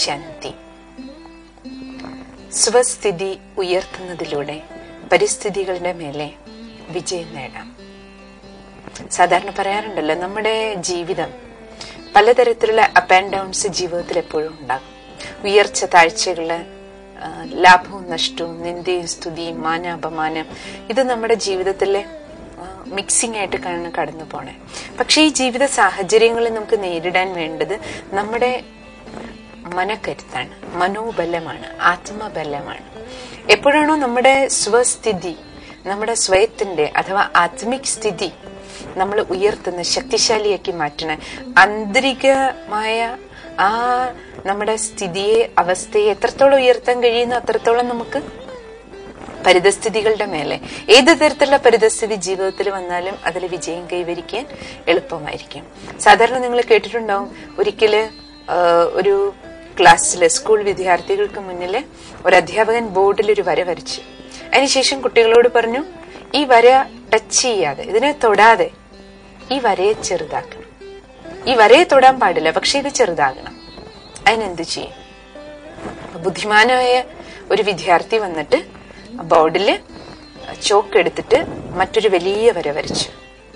ശാന്തി സ്വസ്ഥിതി ഉയർത്തുന്നതിലൂടെ പരിസ്ഥിതികളുടെ മേലെ വിജയം നേടാം സാധാരണ പറയാറുണ്ടല്ലോ നമ്മുടെ ജീവിതം പലതരത്തിലുള്ള അപ്പ് ആൻഡ് ഡൗൺസ് ജീവിതത്തിൽ എപ്പോഴും ഉണ്ടാകും ഉയർച്ച താഴ്ചകള് ആ, ലാഭവും നഷ്ടവും നിന്ദയും സ്തുതിയും മാനാപമാനം ഇത് നമ്മുടെ ജീവിതത്തിലെ മിക്സിംഗ് ആയിട്ട് കാണുന്ന കടന്നു പോണേ പക്ഷെ ഈ ജീവിത സാഹചര്യങ്ങളെ നമുക്ക് നേരിടാൻ വേണ്ടത് നമ്മുടെ മനക്കരുത്താണ് മനോബലമാണ് ആത്മബലമാണ് എപ്പോഴാണോ നമ്മുടെ സ്വസ്ഥിതി നമ്മുടെ സ്വയത്തിന്റെ അഥവാ ആത്മിക് സ്ഥിതി നമ്മൾ ഉയർത്തുന്ന ശക്തിശാലിയാക്കി മാറ്റണ ആന്തരികമായ ആ നമ്മുടെ സ്ഥിതിയെ അവസ്ഥയെ എത്രത്തോളം ഉയർത്താൻ കഴിയുന്നു അത്രത്തോളം നമുക്ക് പരിതസ്ഥിതികളുടെ മേലെ ഏത് തരത്തിലുള്ള പരിതസ്ഥിതി ജീവിതത്തിൽ വന്നാലും അതിൽ വിജയം കൈവരിക്കാൻ എളുപ്പമായിരിക്കും സാധാരണ നിങ്ങൾ കേട്ടിട്ടുണ്ടാവും ഒരിക്കല് ആ, ഒരു ക്ലാസ്സില് സ്കൂൾ വിദ്യാർത്ഥികൾക്ക് മുന്നിൽ ഒരു അധ്യാപകൻ ബോർഡിൽ ഒരു വര വരച്ചു അതിനുശേഷം കുട്ടികളോട് പറഞ്ഞു ഈ വര ടച്ച് ചെയ്യാതെ ഇതിനെ തൊടാതെ ഈ വരയെ ചെറുതാക്കണം ഈ വരയെ തൊടാൻ പാടില്ല പക്ഷെ ഇത് ചെറുതാകണം അതിനെന്ത് ചെയ്യും ബുദ്ധിമാനായ ഒരു വിദ്യാർത്ഥി വന്നിട്ട് ബോർഡില് ചോക്ക് എടുത്തിട്ട് മറ്റൊരു വലിയ വര വരച്ചു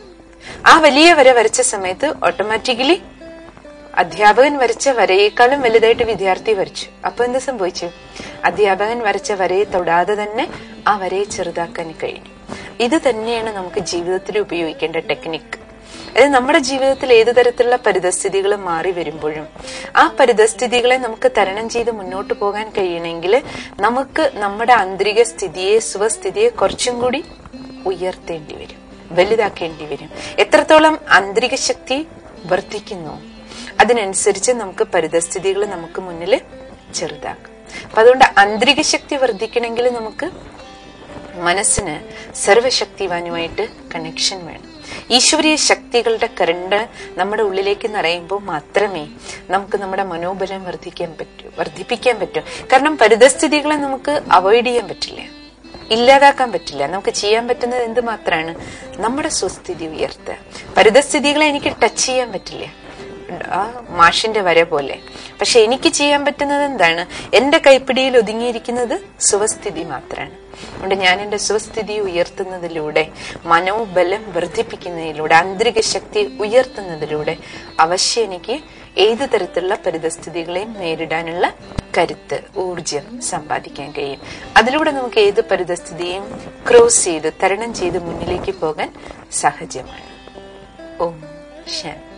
ആ വലിയ വര വരച്ച സമയത്ത് ഓട്ടോമാറ്റിക്കലി അധ്യാപകൻ വരച്ച വരയേക്കാളും വലുതായിട്ട് വിദ്യാർത്ഥി വരച്ചു അപ്പൊ എന്ത് സംഭവിച്ചു അധ്യാപകൻ വരച്ച വരയെ തൊടാതെ തന്നെ ആ വരയെ ചെറുതാക്കാൻ കഴിഞ്ഞു ഇത് തന്നെയാണ് നമുക്ക് ജീവിതത്തിൽ ഉപയോഗിക്കേണ്ട ടെക്നിക്ക് അതായത് നമ്മുടെ ജീവിതത്തിൽ ഏതു തരത്തിലുള്ള പരിതസ്ഥിതികൾ മാറി വരുമ്പോഴും ആ പരിതസ്ഥിതികളെ നമുക്ക് തരണം ചെയ്ത് മുന്നോട്ട് പോകാൻ കഴിയണമെങ്കിൽ നമുക്ക് നമ്മുടെ ആന്തരിക സ്ഥിതിയെ സ്വസ്ഥിതിയെ കുറച്ചും കൂടി ഉയർത്തേണ്ടി വരും വലുതാക്കേണ്ടി വരും എത്രത്തോളം ആന്തരിക ശക്തി വർദ്ധിക്കുന്നു അതിനനുസരിച്ച് നമുക്ക് പരിതസ്ഥിതികൾ നമുക്ക് മുന്നിൽ ചെറുതാക്കും അപ്പൊ അതുകൊണ്ട് ആന്തരിക ശക്തി വർദ്ധിക്കണമെങ്കിൽ നമുക്ക് മനസ്സിന് സർവശക്തിവാനുമായിട്ട് കണക്ഷൻ വേണം ഈശ്വരീയ ശക്തികളുടെ കരണ്ട് നമ്മുടെ ഉള്ളിലേക്ക് നിറയുമ്പോൾ മാത്രമേ നമുക്ക് നമ്മുടെ മനോബലം വർദ്ധിക്കാൻ പറ്റൂ വർദ്ധിപ്പിക്കാൻ പറ്റൂ കാരണം പരിതസ്ഥിതികളെ നമുക്ക് അവോയ്ഡ് ചെയ്യാൻ പറ്റില്ല ഇല്ലാതാക്കാൻ പറ്റില്ല നമുക്ക് ചെയ്യാൻ പറ്റുന്നത് എന്ത് മാത്രമാണ് നമ്മുടെ സ്വസ്ഥിതി ഉയർത്തുക പരിതസ്ഥിതികളെ എനിക്ക് ടച്ച് ചെയ്യാൻ പറ്റില്ല ആ മാഷിന്റെ വര പോലെ പക്ഷെ എനിക്ക് ചെയ്യാൻ പറ്റുന്നത് എന്താണ് എന്റെ കൈപ്പിടിയിൽ ഒതുങ്ങിയിരിക്കുന്നത് സ്വസ്ഥിതി മാത്രമാണ് അതുകൊണ്ട് ഞാൻ എന്റെ സ്വസ്ഥിതി ഉയർത്തുന്നതിലൂടെ മനോബലം വർദ്ധിപ്പിക്കുന്നതിലൂടെ ആന്തരിക ശക്തി ഉയർത്തുന്നതിലൂടെ അവശ്യം എനിക്ക് ഏത് തരത്തിലുള്ള പരിതസ്ഥിതികളെയും നേരിടാനുള്ള കരുത്ത് ഊർജം സമ്പാദിക്കാൻ കഴിയും അതിലൂടെ നമുക്ക് ഏത് പരിതസ്ഥിതിയെയും ക്രോസ് ചെയ്ത് തരണം ചെയ്ത് മുന്നിലേക്ക് പോകാൻ സഹജമാണ് ഓം ശാന്തി